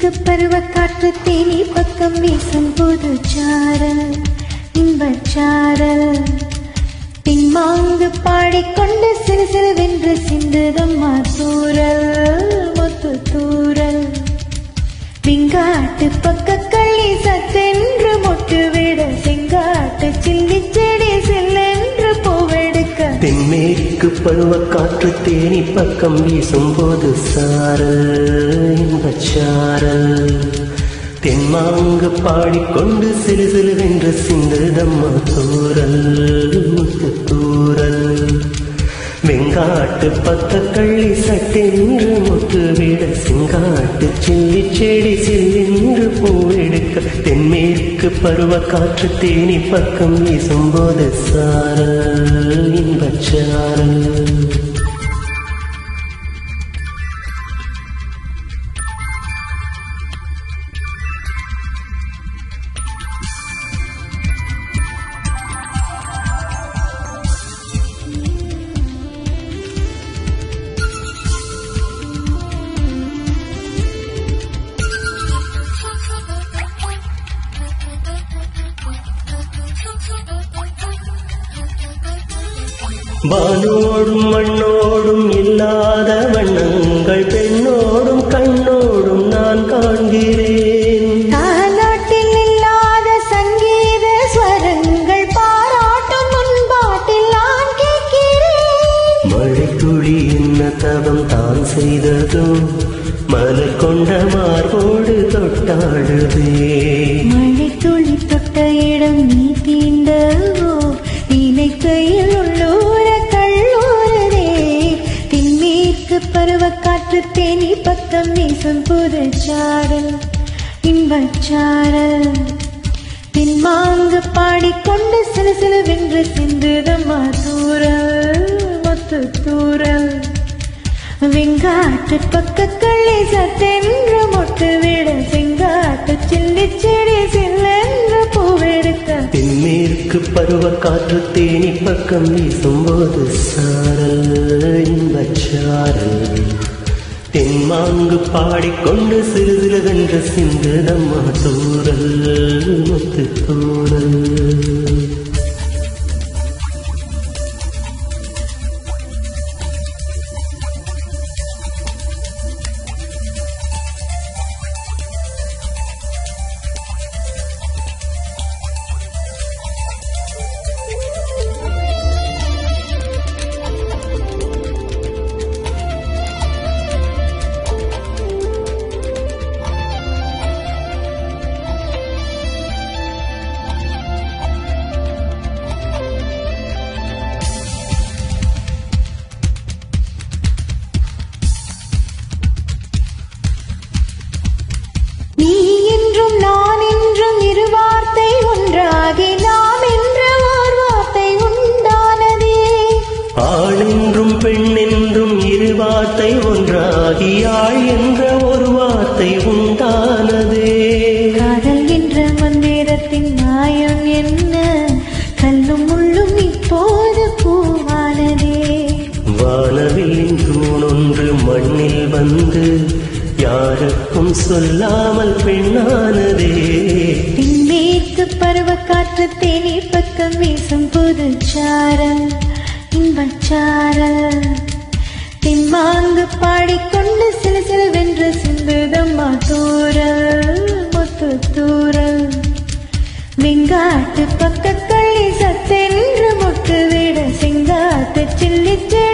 தென்மேற்கு பருவ காற்று தேனி பக்கம் வீசும் போது சாரல் இன்பச்சாரல் பின்மாங்கு பாடிக்கொண்டு சிறு சிறுவென்று சிந்துதம்மா தூரல் முத்து தூரல் விங்காட்டு பக்க கள்ளி சத்தென்று மொட்டு விட செங்காட்டு சில்லி செடி செல்லென்று பூவெடுக்க தென்மேற்கு பருவ காற்று தேனி பக்கம் வீசும் போது சாரல் இன்பச்சாரல் தென்மாங்கு பாடிக்கொண்டு சிறு சிறுவென்று சிந்துதம்மா தூரல் முத்து தூரல் வெங்காட்டு பக்க கள்ளி சட்டென்று முத்து விட செங்காட்டு சில்லி செடி சில்லென்று பூவெடுக்க தென்மேற்கு பருவ காற்று தேனி பக்கம் வீசும்போது சாரல் இன்பச்சாரல் வானோடும் மண்ணோடும் இல்லாத வண்ணங்கள் பெண்ணோடும் கண்ணோடும் நான் காண்கிறேன் தாலாட்டில் இல்லாத சங்கீத ஸ்வரங்கள் பாராட்டும் முன்பாட்டில் நான் கேட்கிறேன் மழை துளி என்ன தவம் தான் செய்ததும் மலர் கொண்ட மார்போடு தொட்டாடுதே மழை துளி தொட்ட இடம் நீ தீண்டவோ நினைக்கையில் உள்ளூர கல்லூரதே தென்மேற்கு பருவ காற்று தேனி பக்கம் வீசும் புது சாரல் இன்பச்சாரல் பின்மாங்கு பாடிக்கொண்டு சில சில வென்று சிந்துதம்மா தூரல் மொத்து தூரல் வெங்காட்டு பக்க கள்ளி சத்தென்று மொட்டு விட செங்காட்டு சில்லி செடி சில்லென்று பூவெடுக்க தென்மேற்கு பருவ காற்று தேனி பக்கம் வீசும்போது சாரல் இன்பச்சாரல் தென்மாங்கு பாடிக்கொண்டு சிறு சிறுவென்று சிந்துதம்மா தூரல் முத்து தூரல் நீ என்றும் நான் என்றும் இரு வார்த்தை ஒன்றாகி நாம் என்ற ஓர் வார்த்தை உண்டானதே ஆண் என்றும் பெண் என்றும் இரு வார்த்தை ஒன்றாகி ஆள் என்ற ஒரு வார்த்தை உண்டானதே காதல் என்ற மந்திரத்தின் மாயம் என்ன கல்லும் முள்ளும் இப்போது பூவானதே வானவில்லின் தூணொன்று மண்ணில் வந்து யாருக்கும் சொல்லாமல் பெண்ணானதே தென்மேற்கு பருவ காற்று தேனி பக்கம் வீசும் புது சாரல் இன்பச்சாரல் தென்மாங்கு பாடிக்கொண்டு சில சில வென்று சிந்துதம்மா தூரல் முத்து தூரல் வெங்காட்டு பக்க கள்ளி சத்தென்று முட்டு விட செங்காட்டு சில்லி செடி